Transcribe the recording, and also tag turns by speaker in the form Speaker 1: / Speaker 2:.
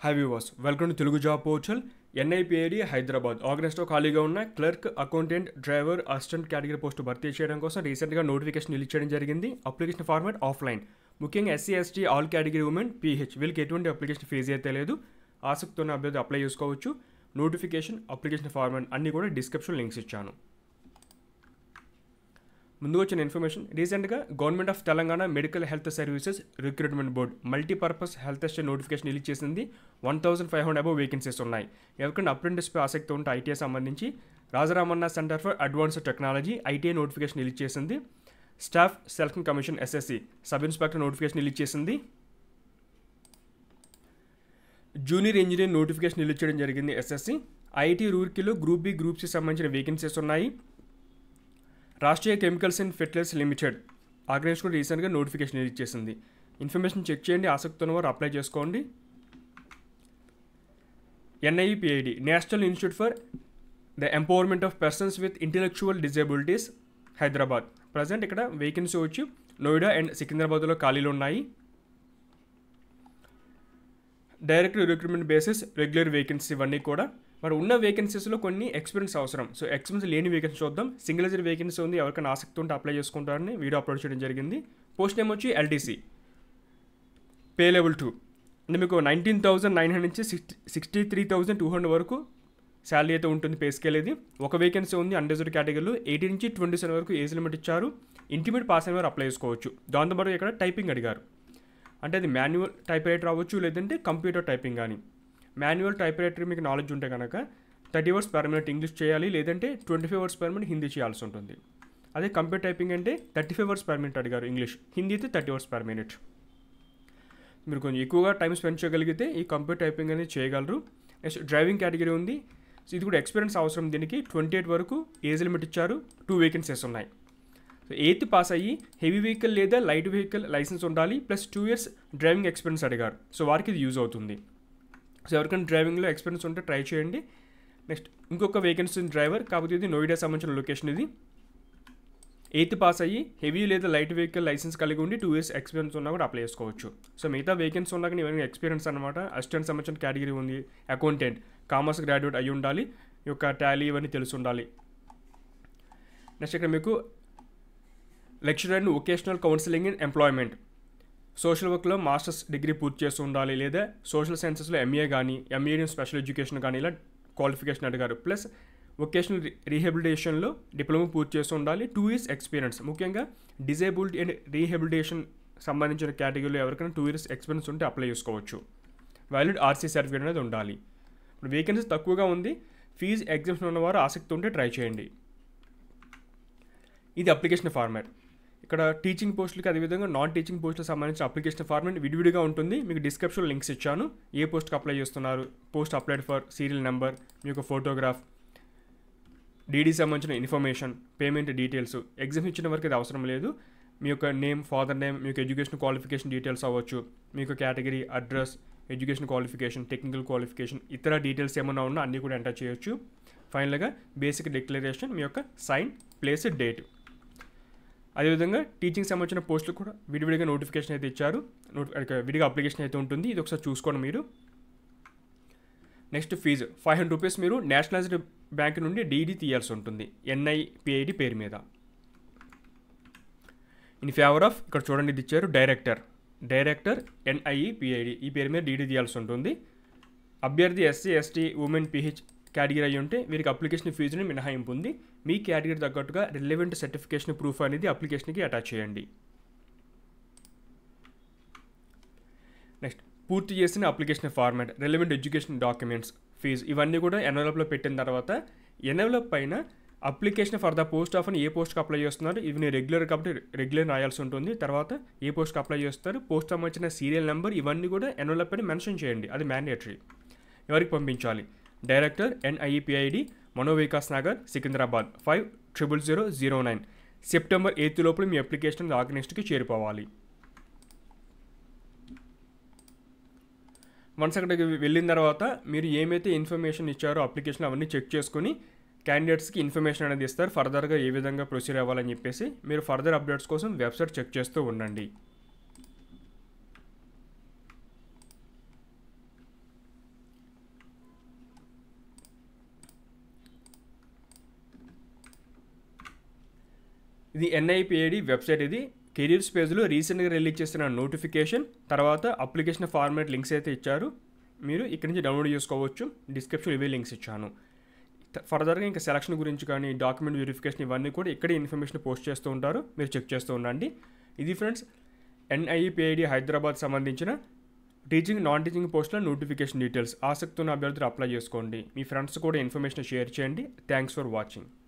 Speaker 1: high viewers welcome to Telugu job portal NIPID Hyderabad ఆగస్టులో ఖాళీగా ఉన్న clerk accountant driver assistant category post భర్తీ చేయడం కోసం రీసెంట్గా నోటిఫికేషన్ రిలీజ్ చేయడం జరిగింది అప్లికేషన్ ఫార్మాట్ ఆఫ్లైన్ ముఖ్యంగా SC ST all category women PH వీళ్ళకి ఎటువంటి అప్లికేషన్ ఫీజు అయితే లేదు ఆసక్తి ఉన్న అభ్యర్థి అప్లై చేసుకోవచ్చు నోటిఫికేషన్ అప్లికేషన్ ఫార్మాట్ అన్నీ కూడా డిస్క్రిప్షన్ లింక్స్ ఇచ్చాను ముందు వచ్చిన ఇన్ఫర్మేషన్ రీసెంట్గా government of Telangana medical health services recruitment board multipurpose health assistant notification release చేసింది one thousand five hundred above vacancies ఉన్నాయి ఎవరికైనా అప్రెంటిస్పై ఆసక్తి ఉంటే ఐటీఐ సంబంధించి Raja Ramanna centre for advanced technology ITI notification release చేసింది staff selection commission SSC sub inspector notification release చేసింది junior engineer notification release చేయడం జరిగింది ఎస్ఎస్సి ఐఐటి రూర్కీలో గ్రూప్ బి గ్రూప్ సి సంబంధించిన వేకెన్సీస్ ఉన్నాయి Rashtriya chemicals and fertilizers limited organise కూడా రీసెంట్గా notification release చేసింది ఇన్ఫర్మేషన్ చెక్ చేయండి ఆసక్తి ఉన్నవారు అప్లై చేసుకోండి NIPID national institute for the empowerment of persons with intellectual disabilities Hyderabad present ఇక్కడ వేకెన్సీ వచ్చి నోయిడా అండ్ సికింద్రాబాద్లో ఖాళీలు ఉన్నాయి direct recruitment basis regular vacancy ఇవన్నీ కూడా మరి ఉన్న వేకెన్సీస్లో కొన్ని ఎక్స్పీరియన్స్ అవసరం సో ఎక్స్పీరియన్స్ లేని వేకెన్సీ చూద్దాం సింగిల్ ఎజర్ వేకెన్సీ ఉంది ఎవరికైనా ఆసక్తి ఉంటే అప్లై చేసుకుంటారని వీడియో అప్లోడ్ చేయడం జరిగింది పోస్ట్ నేమ్ వచ్చి ఎల్టీసీ పే లెవెల్ టూ అంటే మీకు నైన్టీన్ థౌసండ్ నైన్ హండ్రెడ్ నుంచి sixty sixty three thousand two hundred వరకు శాలరీ అయితే ఉంటుంది పే స్కేల్ ఇది ఒక వేకెన్సీ ఉంది అండర్జర్డ్ కేటగిరీలో ఎయిటీ నుంచి ట్వంటీ సెవెన్ వరకు ఏజ్ లిమిట్ ఇచ్చారు ఇంటిమేట్ పాస్ అయిన వారు అప్లై చేసుకోవచ్చు దాంతోపాటు ఇక్కడ టైపింగ్ అడిగారు అంటే అది మాన్యువల్ టైప్ రైటర్ అవ్వచ్చు లేదంటే కంప్యూటర్ టైపింగ్ కానీ మాన్యువల్ టైప్ రైటర్ మీకు నాలెడ్జ్ ఉంటే కనుక thirty hours per minute English చేయాలి లేదంటే twenty five hours per minute Hindi చేయాల్సి ఉంటుంది అదే కంప్యూటర్ టైపింగ్ అంటే thirty five hours per minute అడిగారు ఇంగ్లీష్ హిందీ అయితే థర్టీ అవర్స్ పర్ మినిట్ మీరు కొంచెం ఎక్కువగా టైం స్పెండ్ చేయగలిగితే ఈ కంప్యూటర్ టైపింగ్ అనేది చేయగలరు నెక్స్ట్ డ్రైవింగ్ కేటగిరీ ఉంది సో ఇది కూడా ఎక్స్పీరియన్స్ అవసరం దీనికి ట్వంటీ ఎయిట్ వరకు ఏజ్ లిమిట్ ఇచ్చారు టూ వేకెన్సీస్ ఉన్నాయి సో ఎయిత్ పాస్ అయ్యి హెవీ వెహికల్ లేదా లైట్ వెహికల్ లైసెన్స్ ఉండాలి plus two years driving experience అడిగారు సో వారికి ఇది యూజ్ అవుతుంది సో ఎవరికైనా డ్రైవింగ్లో ఎక్స్పీరియన్స్ ఉంటే ట్రై చేయండి నెక్స్ట్ ఇంకొక వేకెన్సీ డ్రైవర్ కాకపోతే ఇది నోయిడా సంబంధించిన లొకేషన్ ఇది ఎయిత్ పాస్ అయ్యి హెవీ లేదా లైట్ వెహికల్ లైసెన్స్ కలిగి ఉండి టూ ఇయర్స్ ఎక్స్పీరియన్స్ ఉన్నా కూడా అప్లై చేసుకోవచ్చు సో మిగతా వేకెన్సీ ఉన్నా కానీ ఎవరైనా ఎక్స్పీరియన్స్ అనమాట అసిస్టెంట్ సంబంధించిన కేటగిరీ ఉంది అకౌంటెంట్ కామర్స్ గ్రాడ్యుయేట్ అయి ఉండాలి ఈ యొక్క టాలీ ఇవన్నీ తెలిసి ఉండాలి నెక్స్ట్ ఇక్కడ మీకు lecturer and vocational counselling in employment social వర్క్లో మాస్టర్స్ డిగ్రీ పూర్తి చేసి ఉండాలి లేదా సోషల్ సైన్సెస్లో ఎంఏ కానీ ఎంఏ ఇన్ స్పెషల్ ఎడ్యుకేషన్ కానీ ఇలా క్వాలిఫికేషన్ అడిగారు ప్లస్ వొకేషనల్ రీహెబిలిటేషన్లో డిప్లొమా పూర్తి చేసి ఉండాలి టూ ఇయర్స్ ఎక్స్పీరియన్స్ ముఖ్యంగా డిజేబుల్డ్ అండ్ రీహెబిలిటేషన్ సంబంధించిన కేటగిరీలో ఎవరికైనా టూ ఇయర్స్ ఎక్స్పీరియన్స్ ఉంటే అప్లై చేసుకోవచ్చు వ్యాలిడ్ ఆర్సీ సర్టిఫికేట్ అనేది ఉండాలి ఇప్పుడు వేకెన్సీ తక్కువగా ఉంది ఫీజు ఎగ్జామ్స్ ఉన్నవారు ఆసక్తి ఉంటే ట్రై చేయండి ఇది అప్లికేషన్ ఫార్మాట్ ఇక్కడ టీచింగ్ పోస్టులకి అదేవిధంగా నాన్ టీచింగ్ పోస్టులకు సంబంధించిన అప్లికేషన్ ఫార్మాట్ విడివిడిగా ఉంటుంది మీకు డిస్క్రిప్షన్ లింక్స్ ఇచ్చాను ఏ పోస్ట్కి అప్లై చేస్తున్నారు post applied for serial number మీ యొక్క ఫోటోగ్రాఫ్ డీడీ సంబంధించిన ఇన్ఫర్మేషన్ పేమెంట్ డీటెయిల్స్ ఎగ్జామ్ ఇచ్చిన వరకు ఇది అవసరం లేదు మీ యొక్క నేమ్ ఫాదర్ నేమ్ మీ యొక్క ఎడ్యుకేషన్ క్వాలిఫికేషన్ డీటెయిల్స్ అవ్వచ్చు మీ యొక్క category address education qualification technical qualification ఇతర డీటెయిల్స్ ఏమైనా ఉన్నా అన్నీ కూడా ఎంటర్ చేయొచ్చు ఫైనల్గా బేసిక్ డిక్లరేషన్ మీ యొక్క సైన్ ప్లేస్ డేట్ అదేవిధంగా టీచింగ్ సంబంధించిన పోస్టులు కూడా విడివిడిగా నోటిఫికేషన్ అయితే ఇచ్చారు విడిగా అప్లికేషన్ అయితే ఉంటుంది ఇది ఒకసారి చూసుకోండి మీరు next fee five hundred rupees మీరు నేషనలైజ్డ్ బ్యాంక్ నుండి డీడీ తీయాల్సి ఉంటుంది ఎన్ఐపిఐడి పేరు మీద ఇన్ ఫేవర్ ఆఫ్ ఇక్కడ చూడండి ఇది ఇచ్చారు డైరెక్టర్ డైరెక్టర్ ఎన్ఐఈపిఐడి ఈ పేరు మీద డీడీ తీయాల్సి ఉంటుంది అభ్యర్థి SC ST women PH category అయి ఉంటే వీరికి అప్లికేషన్ ఫీజుని మినహాయింపు ఉంది మీ కేటగిరీ తగ్గట్టుగా రిలవెంట్ సర్టిఫికేషన్ ప్రూఫ్ అనేది అప్లికేషన్కి అటాచ్ చేయండి నెక్స్ట్ పూర్తి చేసిన application format relevant education documents fee ఇవన్నీ కూడా ఎన్వలప్లో పెట్టిన తర్వాత ఎన్వలప్ పైన application for the post of అని ఏ పోస్ట్కి అప్లై చేస్తున్నారు ఇవి నేను రెగ్యులర్ కాబట్టి రెగ్యులర్ రాయాల్సి ఉంటుంది తర్వాత ఏ పోస్ట్కి అప్లై చేస్తారు పోస్ట్ సంబంధించిన సీరియల్ నెంబర్ ఇవన్నీ కూడా ఎన్వలప్ పైన మెన్షన్ చేయండి అది మ్యాండేటరీ ఎవరికి పంపించాలి director NIEPID Manovikas Nagar Secunderabad five triple zero zero nine September eighth లోపల మీ అప్లికేషన్ ఆర్గనైజ్డ్కి చేరిపోవాలి వన్స్ అక్కడికి వెళ్ళిన తర్వాత మీరు ఏమైతే ఇన్ఫర్మేషన్ ఇచ్చారో అప్లికేషన్ అవన్నీ చెక్ చేసుకుని క్యాండిడేట్స్కి ఇన్ఫర్మేషన్ అనేది ఇస్తారు ఫర్దర్గా ఏ విధంగా ప్రొసీడ్ అవ్వాలని చెప్పేసి మీరు ఫర్దర్ అప్డేట్స్ కోసం వెబ్సైట్ చెక్ చేస్తూ ఉండండి ఇది ఎన్ఐపిఐడి వెబ్సైట్ ఇది కెరీర్స్ పేజ్లో రీసెంట్గా రిలీజ్ చేసిన నోటిఫికేషన్ తర్వాత అప్లికేషన్ ఫార్మాట్ లింక్స్ అయితే ఇచ్చారు మీరు ఇక్కడ నుంచి డౌన్లోడ్ చేసుకోవచ్చు డిస్క్రిప్షన్ ఇవే లింక్స్ ఇచ్చాను ఫర్దర్గా ఇంకా సెలక్షన్ గురించి కానీ డాక్యుమెంట్ వెరిఫికేషన్ ఇవన్నీ కూడా ఇక్కడే ఇన్ఫర్మేషన్ పోస్ట్ చేస్తూ ఉంటారు మీరు చెక్ చేస్తూ ఉండండి ఇది ఫ్రెండ్స్ ఎన్ఐపిఐడి హైదరాబాద్ సంబంధించిన టీచింగ్ నాన్ టీచింగ్ పోస్టుల నోటిఫికేషన్ డీటెయిల్స్ ఆసక్తి ఉన్న అభ్యర్థులు అప్లై చేసుకోండి మీ ఫ్రెండ్స్ కూడా ఇన్ఫర్మేషన్ షేర్ చేయండి థ్యాంక్స్ ఫర్ వాచింగ్